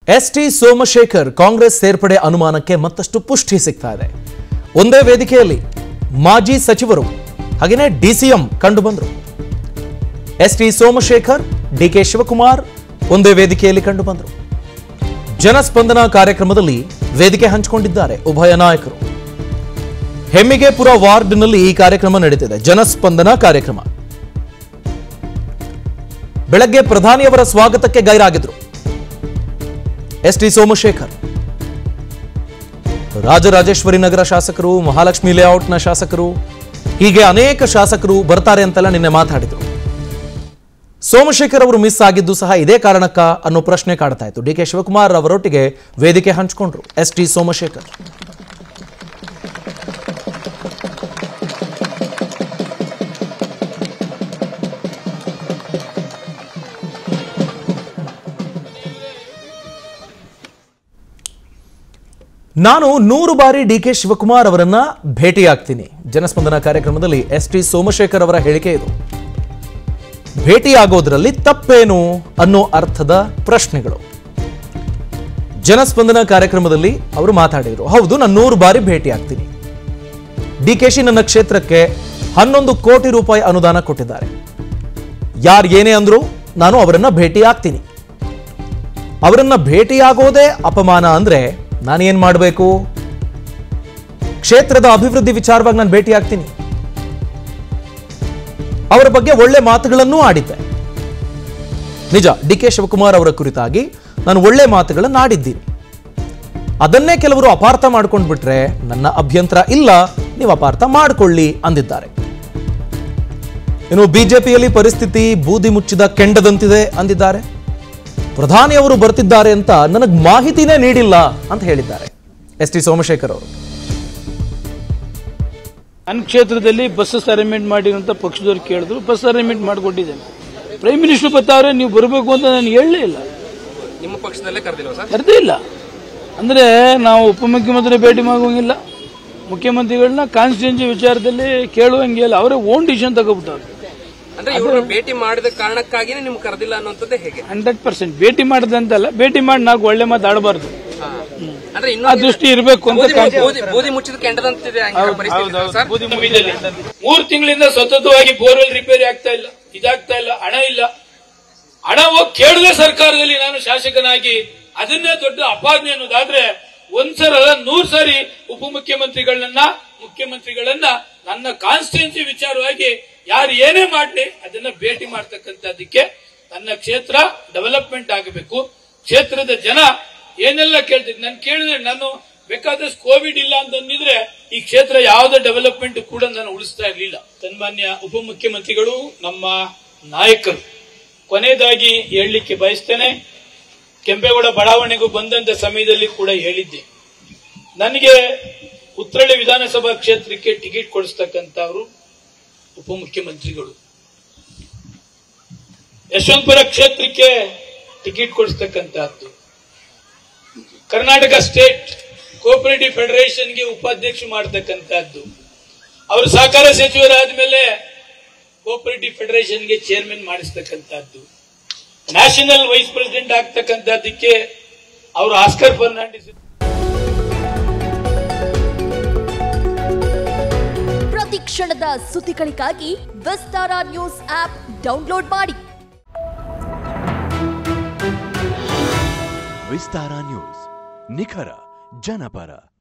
S T Somashekar Congress ಸೇರ್ಪಡೆ ಅನುಮಾನಕ್ಕೆ ಮತ್ತಷ್ಟು ಪುಷ್ಟಿ ಸಿಗ್ತಾ ಇದೆ ಒಂದೇ ವೇದಿಕೆಯಲ್ಲಿ ಮಾಜಿ ಸಚಿವರು ಹಾಗೆಯೇ ಡಿಸಿಎಂ ಕಂಡು ಬಂದರು S T Somashekar D K Shivakumar ಒಂದೇ ವೇದಿಕೆಯಲ್ಲಿ ಕಂಡು ಬಂದರು ಜನಸ್ಪಂದನ ಕಾರ್ಯಕ್ರಮದಲ್ಲಿ ವೇದಿಕೆ ಹಂಚಿಕೊಂಡಿದ್ದಾರೆ ಉಭಯ ನಾಯಕರು ಹೆಮ್ಮಿಗೆಪುರ ವಾರ್ಡ್ನಲ್ಲಿ ಈ ಕಾರ್ಯಕ್ರಮ ನಡೀತಿದೆ ಜನಸ್ಪಂದನ ಕಾರ್ಯಕ್ರಮ ಬೆಳಗ್ಗೆ ಪ್ರಧಾನಿಯವರ ಸ್ವಾಗತಕ್ಕೆ ಗೈರಾಗಿದ್ರು ಎಸ್ ಟಿ ಸೋಮಶೇಖರ್ ರಾಜರಾಜೇಶ್ವರಿ ನಗರ ಶಾಸಕರು ಮಹಾಲಕ್ಷ್ಮಿ ಲೇಔಟ್ನ ಶಾಸಕರು ಹೀಗೆ ಅನೇಕ ಶಾಸಕರು ಬರ್ತಾರೆ ಅಂತೆಲ್ಲ ನಿನ್ನೆ ಮಾತಾಡಿದ್ರು ಸೋಮಶೇಖರ್ ಅವರು ಮಿಸ್ ಆಗಿದ್ದು ಸಹ ಇದೇ ಕಾರಣಕ್ಕ ಅನ್ನೋ ಪ್ರಶ್ನೆ ಕಾಡ್ತಾ ಇತ್ತು ಡಿ ಕೆ ಶಿವಕುಮಾರ್ ಅವರೊಟ್ಟಿಗೆ ವೇದಿಕೆ ಹಂಚಿಕೊಂಡ್ರು ಎಸ್ ಟಿ ಸೋಮಶೇಖರ್ ನಾನು ನೂರು ಬಾರಿ ಡಿ ಕೆ ಶಿವಕುಮಾರ್ ಅವರನ್ನ ಭೇಟಿಯಾಗ್ತೀನಿ ಜನಸ್ಪಂದನ ಕಾರ್ಯಕ್ರಮದಲ್ಲಿ ಎಸ್ ಟಿ ಸೋಮಶೇಖರ್ ಅವರ ಹೇಳಿಕೆ ಇದು ಭೇಟಿಯಾಗೋದ್ರಲ್ಲಿ ತಪ್ಪೇನು ಅನ್ನೋ ಅರ್ಥದ ಪ್ರಶ್ನೆಗಳು ಜನಸ್ಪಂದನ ಕಾರ್ಯಕ್ರಮದಲ್ಲಿ ಅವರು ಮಾತಾಡಿದರು ಹೌದು ನಾನು ನೂರು ಬಾರಿ ಭೇಟಿ ಆಗ್ತೀನಿ ಡಿ ಕೆ ಶಿ ನನ್ನ ಕ್ಷೇತ್ರಕ್ಕೆ ಹನ್ನೊಂದು ಕೋಟಿ ರೂಪಾಯಿ ಅನುದಾನ ಕೊಟ್ಟಿದ್ದಾರೆ ಯಾರು ಏನೇ ಅಂದ್ರು ನಾನು ಅವರನ್ನ ಭೇಟಿ ಆಗ್ತೀನಿ ಅವರನ್ನ ಭೇಟಿಯಾಗೋದೇ ಅಪಮಾನ ಅಂದ್ರೆ ನಾನೇನ್ ಮಾಡಬೇಕು ಕ್ಷೇತ್ರದ ಅಭಿವೃದ್ಧಿ ವಿಚಾರವಾಗಿ ನಾನು ಭೇಟಿ ಆಗ್ತೀನಿ ಅವರ ಬಗ್ಗೆ ಒಳ್ಳೆ ಮಾತುಗಳನ್ನೂ ಆಡಿದ್ದೆ ನಿಜ ಡಿ ಕೆ ಶಿವಕುಮಾರ್ ಅವರ ಕುರಿತಾಗಿ ನಾನು ಒಳ್ಳೆ ಮಾತುಗಳನ್ನು ಆಡಿದ್ದೀನಿ ಅದನ್ನೇ ಕೆಲವರು ಅಪಾರ್ಥ ಮಾಡ್ಕೊಂಡು ಬಿಟ್ರೆ ನನ್ನ ಅಭ್ಯಂತರ ಇಲ್ಲ ನೀವು ಅಪಾರ್ಥ ಮಾಡಿಕೊಳ್ಳಿ ಅಂದಿದ್ದಾರೆ ಇನ್ನು ಬಿಜೆಪಿಯಲ್ಲಿ ಪರಿಸ್ಥಿತಿ ಬೂದಿ ಮುಚ್ಚಿದ ಕೆಂಡದಂತಿದೆ ಅಂದಿದ್ದಾರೆ ಪ್ರಧಾನಿಯವರು ಬರ್ತಿದ್ದಾರೆ ಅಂತ ನನಗೆ ಮಾಹಿತಿನೇ ನೀಡಿಲ್ಲ ಅಂತ ಹೇಳಿದ್ದಾರೆ ಎಸ್ ಟಿ ಸೋಮಶೇಖರ್ ಅವರು ನನ್ನ ಕ್ಷೇತ್ರದಲ್ಲಿ ಬಸ್ಸಸ್ ಅರೇಂಜ್ಮೆಂಟ್ ಮಾಡಿ ಅಂತ ಪಕ್ಷದವ್ರು ಕೇಳಿದ್ರು ಬಸ್ ಅರೇಂಜ್ಮೆಂಟ್ ಮಾಡಿಕೊಟ್ಟಿದ್ದೇನೆ ಪ್ರೈಮ್ ಮಿನಿಸ್ಟರ್ ಬರ್ತಾವ್ರೆ ನೀವು ಬರಬೇಕು ಅಂತ ನಾನು ಹೇಳಲೇ ಇಲ್ಲ ನಿಮ್ಮ ಪಕ್ಷದಲ್ಲೇ ಕರೆದಿಲ್ವಾ ಸರ್ ಕರೆದೇ ಇಲ್ಲ ಅಂದ್ರೆ ನಾವು ಉಪಮುಖ್ಯಮಂತ್ರಿ ಭೇಟಿ ಮಾಡೋಂಗಿಲ್ಲ ಮುಖ್ಯಮಂತ್ರಿಗಳನ್ನ ಕಾನ್ಸ್ಟಿಟ್ಯೂನ್ಸಿ ವಿಚಾರದಲ್ಲಿ ಕೇಳುವಂಗೆ ಇಲ್ಲ ಅವರೇ ಓನ್ ಡಿಸಿಷನ್ ತಗೋಬಿಟ್ಟವ್ರು ಅಂದ್ರೆ ಇವರು ಭೇಟಿ ಮಾಡಿದ ಕಾರಣಕ್ಕಾಗಿನೇ ನಿಮ್ಗೆ ಕರೆದಿಲ್ಲ ಅನ್ನುವಂಥದ್ದೇ ಹೇಗೆ ಹಂಡ್ರೆಡ್ ಪರ್ಸೆಂಟ್ ಭೇಟಿ ಮಾಡದಂತಲ್ಲ ಭೇಟಿ ಮಾಡಿ ನಾವು ಒಳ್ಳೆ ಮಾತಾಡಬಾರ್ದು ಅಂದ್ರೆ ಆ ಇನ್ನೂ ದೃಷ್ಟಿ ಇರಬೇಕು ಅಂತ ಬೂದಿ- ಕಾಣ್ತದೆ. ಬೂದಿ- ಬೂದಿ ಮುಚ್ಚಿದ ಕೆಂಡದಂತಿದೆ ಹಂಗಿರೋ ಪರಿಸ್ಥಿತಿ ಇದೆ ಸರ್ ಮೂರು ತಿಂಗಳಿಂದ ಸತತವಾಗಿ ಬೋರ್ವೆಲ್ ರಿಪೇರಿ ಆಗ್ತಾ ಇಲ್ಲ ಇದಾಗ್ತಾ ಇಲ್ಲ ಹಣ ಇಲ್ಲ ಹಣ ಹೋಗಿ ಕೇಳಿದೆ ಸರ್ಕಾರದಲ್ಲಿ ನಾನು ಶಾಸಕನಾಗಿ ಅದನ್ನೇ ದೊಡ್ಡ ಅಪಾದನೆ ಅನ್ನೋದಾದ್ರೆ ಒಂದ್ಸರಲ್ಲ ನೂರ್ ಸಾರಿ ಉಪಮುಖ್ಯಮಂತ್ರಿಗಳನ್ನ ಮುಖ್ಯಮಂತ್ರಿಗಳನ್ನ ನನ್ನ ಕಾನ್ಸ್ಟಿಟ್ಯೂನ್ಸಿ ವಿಚಾರವಾಗಿ ಯಾರು ಏನೇ ಮಾಡಲಿ ಅದನ್ನ ಭೇಟಿ ಮಾಡ್ತಕ್ಕಂಥದ್ದಕ್ಕೆ ನನ್ನ ಕ್ಷೇತ್ರ ಡೆವಲಪ್ಮೆಂಟ್ ಆಗಬೇಕು ಕ್ಷೇತ್ರದ ಜನ ಏನೆಲ್ಲ ಕೇಳ್ತಿದ್ರು ನಾನು ಕೇಳಿದ್ರೆ ನಾನು ಬೇಕಾದಷ್ಟು ಕೋವಿಡ್ ಇಲ್ಲ ಅಂತಂದಿದ್ರೆ ಈ ಕ್ಷೇತ್ರ ಯಾವುದೇ ಡೆವಲಪ್ಮೆಂಟ್ ಕೂಡ ನಾನು ಉಳಿಸ್ತಾ ಇರಲಿಲ್ಲ ಸನ್ಮಾನ್ಯ ಉಪಮುಖ್ಯಮಂತ್ರಿಗಳು ನಮ್ಮ ನಾಯಕರು ಕೊನೆಯದಾಗಿ ಹೇಳಲಿಕ್ಕೆ ಬಯಸ್ತೇನೆ ಕೆಂಪೇಗೌಡ ಬಡಾವಣೆಗೂ ಬಂದಂತ ಸಮಯದಲ್ಲಿ ಕೂಡ ಹೇಳಿದ್ದೆ ನನಗೆ ಉತ್ರಳ್ಳಿ ವಿಧಾನಸಭಾ ಕ್ಷೇತ್ರಕ್ಕೆ ಟಿಕೆಟ್ ಕೊಡಿಸ್ತಕ್ಕಂಥವ್ರು ಉಪಮುಖ್ಯಮಂತ್ರಿಗಳು ಯಶವಂತಪುರ ಕ್ಷೇತ್ರಕ್ಕೆ ಟಿಕೆಟ್ ಕೊಡಿಸ್ತಕ್ಕಂಥದ್ದು ಕರ್ನಾಟಕ ಸ್ಟೇಟ್ ಕೋಪರೇಟಿವ್ ಫೆಡರೇಷನ್ಗೆ ಉಪಾಧ್ಯಕ್ಷ ಮಾಡತಕ್ಕಂಥದ್ದು ಅವರು ಸಹಕಾರ ಸಚಿವರಾದ್ಮೇಲೆ ಕೋಪರೇಟಿವ್ ಫೆಡರೇಷನ್ಗೆ ಚೇರ್ಮನ್ ಮಾಡಿಸ್ತಕ್ಕಂಥದ್ದು ನ್ಯಾಷನಲ್ ವೈಸ್ ಪ್ರೆಸಿಡೆಂಟ್ ಆಗ್ತಕ್ಕಂಥದ್ದಕ್ಕೆ ಅವರು ಆಸ್ಕರ್ ಫರ್ನಾಂಡಿಸ್ ಪ್ರತಿ ಕ್ಷಣದ ಸುದ್ದಿಗಳಿಗಾಗಿ ವಿಸ್ತಾರ ನ್ಯೂಸ್ ಆಪ್ ಡೌನ್ಲೋಡ್ ಮಾಡಿ ವಿಸ್ತಾರ ನ್ಯೂಸ್ ನಿಖರ ಜನಪರ